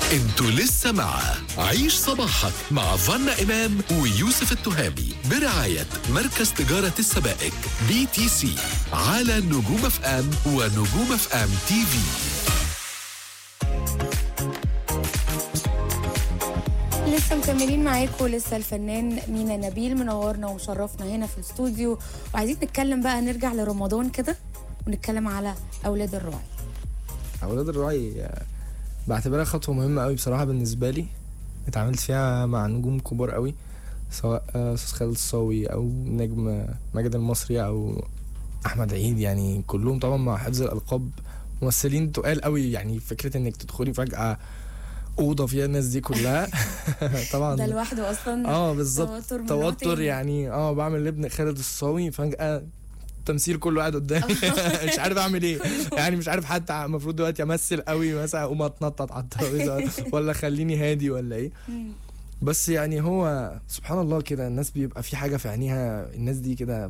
انتوا لسه مع عيش صباحك مع فنا إمام ويوسف التهامي برعاية مركز تجارة السبائك بي تي سي على نجوم اف ام ونجوم اف ام تي في لسه مكملين معاكم لسه الفنان مينا نبيل منورنا ومشرفنا هنا في الاستوديو وعايزين نتكلم بقى نرجع لرمضان كده ونتكلم على اولاد الراعي اولاد الراعي آه، بعتبرها خطوه مهمه قوي بصراحه بالنسبه لي اتعاملت فيها مع نجوم كبار قوي سواء آه، استاذ خالد الصاوي او نجم آه، ماجد المصري او احمد عيد يعني كلهم طبعا مع حفظ الالقاب ممثلين تقال قوي يعني فكره انك تدخلي فجاه اوضه فيها الناس دي كلها طبعا ده لوحده اصلا اه بالظبط توتر من نوع توتر تاني. يعني اه بعمل لابن خالد الصاوي فجأة التمثيل كله قاعد قدامي مش عارف اعمل ايه يعني مش عارف حتى المفروض دلوقتي امثل قوي مثلا اقوم اتنطط على الترابيزه ولا خليني هادي ولا ايه مم. بس يعني هو سبحان الله كده الناس بيبقى في حاجه في عينيها الناس دي كده